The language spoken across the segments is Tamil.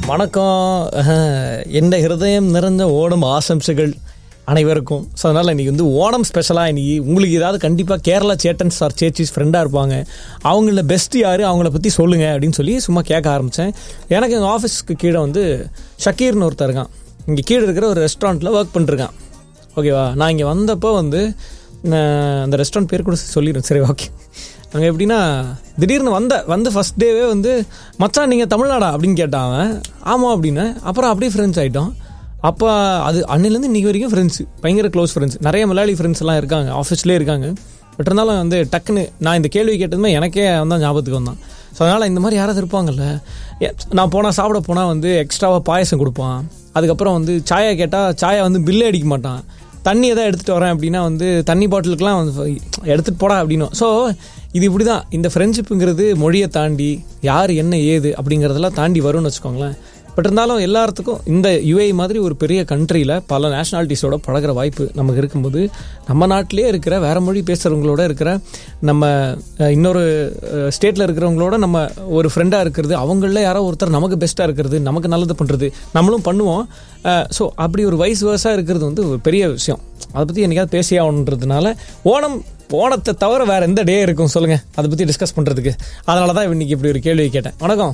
வணக்கம் அஹ், எந்த ஹிருதயம் நிறைஞ்ச ஓணம் ஆசம்சைகள் அனைவருக்கும் ஸோ அதனால் இன்றைக்கி வந்து ஓணம் ஸ்பெஷலாக இன்றைக்கி உங்களுக்கு ஏதாவது கண்டிப்பாக கேரளா சேட்டன்ஸ் ஆர் சேச்சிஸ் ஃப்ரெண்டாக இருப்பாங்க அவங்கள பெஸ்ட் யார் அவங்கள பற்றி சொல்லுங்கள் அப்படின்னு சொல்லி சும்மா கேட்க ஆரம்பித்தேன் எனக்கு எங்கள் ஆஃபீஸ்க்கு கீழே வந்து ஷக்கீர்னு ஒருத்தர் இருக்கான் இங்கே கீழே இருக்கிற ஒரு ரெஸ்டாரண்ட்டில் ஒர்க் பண்ணிருக்கான் ஓகேவா நான் இங்கே வந்தப்போ வந்து நான் அந்த ரெஸ்டாரண்ட் பேர் கூட சொல்லிடுறேன் சரி ஓகே அங்கே எப்படின்னா திடீர்னு வந்த வந்து ஃபஸ்ட் டேவே வந்து மச்சான் நீங்கள் தமிழ்நாடா அப்படின்னு கேட்டான் அவன் ஆமாம் அப்படின்னு அப்புறம் அப்படியே ஃப்ரெண்ட்ஸ் ஆகிட்டோம் அப்போ அது அன்னிலேருந்து இன்றைக்கி வரைக்கும் ஃப்ரெண்ட்ஸு பயங்கர க்ளோஸ் ஃப்ரெண்ட்ஸ் நிறைய மலையாளி ஃப்ரெண்ட்ஸ் எல்லாம் இருக்காங்க ஆஃபீஸ்லேயே இருக்காங்க பட் இருந்தாலும் வந்து டக்குன்னு நான் இந்த கேள்வி கேட்டதுமே எனக்கே வந்தான் ஞாபகத்துக்கு வந்தான் ஸோ அதனால் இந்த மாதிரி யாராவது இருப்பாங்கல்ல ஏ, நான் போனால் சாப்பிட போனால் வந்து எக்ஸ்ட்ராவாக பாயசம் கொடுப்பான் அதுக்கப்புறம் வந்து சாயா கேட்டால் சாயா வந்து பில்லே அடிக்க மாட்டான் தண்ணி எதாவது எடுத்துகிட்டு வரேன் அப்படின்னா வந்து தண்ணி பாட்டிலுக்கெலாம் வந்து எடுத்துகிட்டு போடா அப்படின்னும் ஸோ இது இப்படி தான் இந்த ஃப்ரெண்ட்ஷிப்புங்கிறது மொழியை தாண்டி யார் என்ன ஏது அப்படிங்கிறதெல்லாம் தாண்டி வரும்னு வச்சுக்கோங்களேன் பட் இருந்தாலும் எல்லாத்துக்கும் இந்த யுஏ மாதிரி ஒரு பெரிய கண்ட்ரியில் பல நேஷனாலிட்டிஸோட பழகுற வாய்ப்பு நமக்கு இருக்கும்போது நம்ம நாட்டிலே இருக்கிற வேற மொழி பேசுகிறவங்களோட இருக்கிற நம்ம அஹ், இன்னொரு ஸ்டேட்டில் இருக்கிறவங்களோட நம்ம ஒரு ஃப்ரெண்டாக இருக்கிறது அவங்களில் யாரோ ஒருத்தர் நமக்கு பெஸ்ட்டாக இருக்கிறது நமக்கு நல்லது பண்ணுறது நம்மளும் பண்ணுவோம் ஸோ அப்படி ஒரு வயசு வயசாக இருக்கிறது வந்து ஒரு பெரிய விஷயம் அதை பற்றி என்னைக்காவது பேசி ஆகணுன்றதுனால ஓணம் ஓணத்தை தவிர வேற எந்த டே இருக்கும் சொல்லுங்கள் அதை பற்றி டிஸ்கஸ் பண்ணுறதுக்கு அதனால தான் இன்னைக்கு இப்படி ஒரு கேள்வி கேட்டேன் வணக்கம்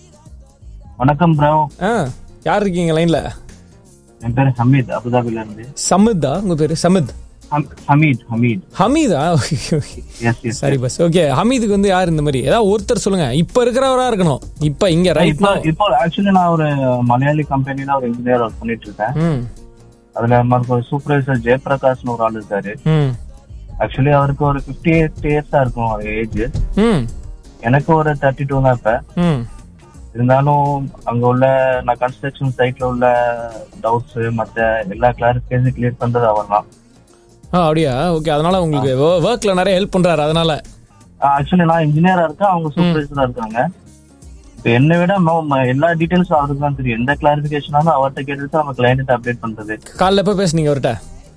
வணக்கம் ப்ரோ ஆ யார் இருக்கீங்க லைன்ல என் பேரு ஹமீத் அபுதாபில இருந்து சமித்தா உங்க பேரு சமித் ஹம்- Hameed Hameed Hameeda okay okay yes yes சரி பஸ் ஓகே ஹமீதுக்கு வந்து யார் இந்த மாதிரி ஏதாவது ஒருத்தர் சொல்லுங்க இப்ப இருக்கிறவரா இருக்கணும் இப்ப இங்க ரைட் இப்போ இப்போ ஆக்சுவலி நான் ஒரு மலையாளி கம்பெனில ஒரு இன்ஜினியர் ஒர்க் பண்ணிட்டு இருக்கேன் ம் அதுல நமக்கு ஒரு சூப்பர்வைசர் ஜெயபிரகாஷ்னு ஒரு ஆள் இருக்காரு ம் ஆக்சுவலி அவருக்கு ஒரு பிப்டி எயிட் இயர்ஸா இருக்கும் அவர் ஏஜ் ம் எனக்கு ஒரு தேர்ட்டி டூ தான் இப்ப ம் இருந்தாலும் அங்க உள்ள நான் கன்ஸ்ட்ரக்ஷன் சைட்ல உள்ள டவுட்ஸ் மத்த எல்லா கிளாரிபிகேஷன் கிளியர் பண்றது அவர் தான் ஆ அப்படியா ஓகே அதனால உங்களுக்கு ஒர்க்ல நிறைய ஹெல்ப் பண்றாரு அதனால ஆக்சுவலி நான் இன்ஜினியரா இருக்கேன் அவங்க சூப்பர்வைசரா இருக்காங்க இப்ப என்னை விட ம- ம- எல்லா டீடைல்ஸும் அவருக்கு தான் தெரியும் எந்த கிளாரிபிகேஷனாலும் அவர்கிட்ட கேட்டுட்டு நம்ம கிளைண்ட் அப்டேட் பண்றது காலைல எப்ப பேசுனீங்க அவர்கிட்ட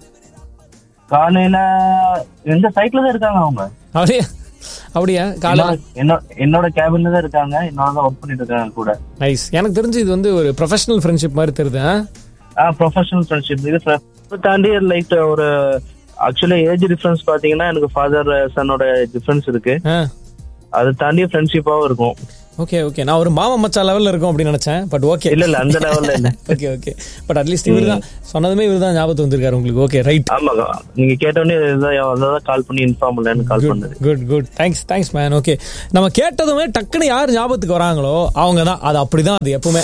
காலையில எந்த சைட்ல தான் இருக்காங்க அவங்க அப்படியா அப்படியா காலைல என்னோட- என்னோட என்னோட கேபின்ல தான் இருக்காங்க என்னோட தான் ஒர்க் பண்ணிட்டு இருக்காங்க கூட நைஸ் எனக்கு தெரிஞ்சு இது வந்து ஒரு ப்ரொஃபஷனல் ஃப்ரெண்ட்ஷிப் மாதிரி தெரியுது ஆ? ப்ரொஃபஷனல் ஃப்ரெண்ட்ஷிப் இது fr- இதை தாண்டி லைக் ஒரு ஆக்சுவலா ஏஜ் டிஃபரன்ஸ் பாத்தீங்கன்னா எனக்கு ஃபாதர் சன்னோட டிஃபரன்ஸ் இருக்கு ஆ அதை தாண்டி ஃப்ரெண்ட்ஷிப்பாவும் இருக்கும் ஓகே ஓகே நான் ஒரு மாமா மச்சா லெவல்ல இருக்கும் அப்படின்னு நினைச்சேன் பட் ஓகே இல்ல இல்ல அந்த லெவல்ல இல்ல ஓகே ஓகே பட் அட்லீஸ்ட் இவர் தான் சொன்னதுமே இவர் தான் ஞாபகத்து வந்திருக்காரு உங்களுக்கு ஓகே ரைட் ஆமாங்க நீங்க கேட்டோடனே இதான் கால் பண்ணி இன்ஃபார்ம் பண்ணலன்னு கால் பண்ணது good good thanks thanks man okay நம்ம கேட்டதுமே டக்குன்னு யார் ஞாபகத்துக்கு வராங்களோ அவங்க தான் அது அப்படிதான் அது எப்பவுமே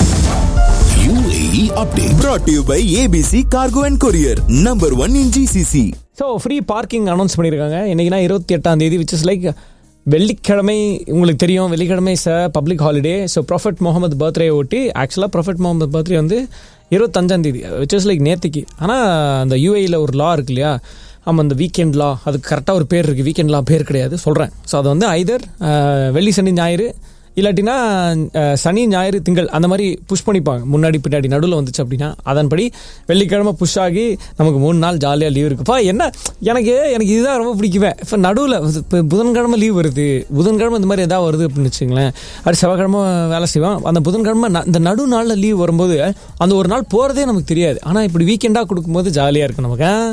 UAE update brought to you by ABC Cargo and Courier, number one in GCC. So free parking announce பண்ணியிருக்காங்க இன்னைக்குனா இருபத்தி எட்டாம் தேதி விச் இஸ் லைக் வெள்ளிக்கிழமை உங்களுக்கு தெரியும் வெள்ளிக்கிழமை ச public holiday so prophet Muhammad birthday ஒட்டி ஆக்சுவலாக ப்ரொஃபட் முகமது பர்த்டே வந்து இருபத்தஞ்சாம் தேதி விச் இஸ் லைக் நேத்திக்கு ஆனால் அந்த யூஏயில் ஒரு லா இருக்கு இல்லையா ஆமாம் அந்த வீக்கெண்ட் லா அதுக்கு கரெக்டாக ஒரு பேர் இருக்குது வீக்கெண்ட் லா பேர் கிடையாது சொல்கிறேன் ஸோ அது வந்து ஐதர் வெள்ளி சனி ஞாயிறு இல்லாட்டினா அஹ், சனி ஞாயிறு திங்கள் அந்த மாதிரி புஷ் பண்ணிப்பாங்க முன்னாடி பின்னாடி நடுவில் வந்துச்சு அப்படின்னா அதன்படி வெள்ளிக்கிழமை புஷ் ஆகி நமக்கு மூணு நாள் ஜாலியாக லீவ் இருக்குப்பா என்ன எனக்கு எனக்கு இதுதான் ரொம்ப பிடிக்குமே இப்போ நடுவில் இப்போ புதன்கிழமை லீவ் வருது புதன்கிழமை இந்த மாதிரி எதாவது வருது அப்படின்னு வச்சுங்களேன் அது செவ்வாய்க்கிழமை வேலை செய்வோம் அந்த புதன்கிழமை ந- இந்த நடு நாளில் லீவ் வரும்போது அந்த ஒரு நாள் போகிறதே நமக்கு தெரியாது ஆனால் இப்படி வீக்கெண்டாக கொடுக்கும்போது ஜாலியாக இருக்கும் நமக்கு ஆ?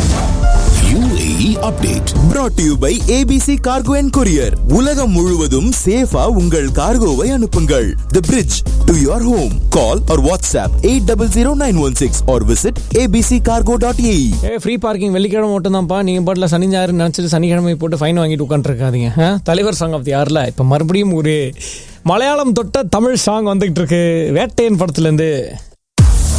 UAE update brought to you by ABC Cargo and Courier. உலகம் முழுவதும் சேஃபா உங்கள் கார்கோவை அனுப்புங்கள். The bridge to your home. Call or WhatsApp 800916 or visit abccargo.ae. A free parking வெள்ளிக்கிழமை மட்டும் தான்ப்பா நீங்க பாட்டில் சனி ஞாயிறு நினச்சிட்டு சனிக்கிழமை போட்டு ஃபைன் வாங்கிட்டு உட்காந்துருக்காதீங்க தலைவர் சாங் ஆஃப் தி யாரில் இப்போ மறுபடியும் ஒரு மலையாளம் தொட்ட தமிழ் சாங் வந்துகிட்டு இருக்கு வேட்டையன் படத்துலேருந்து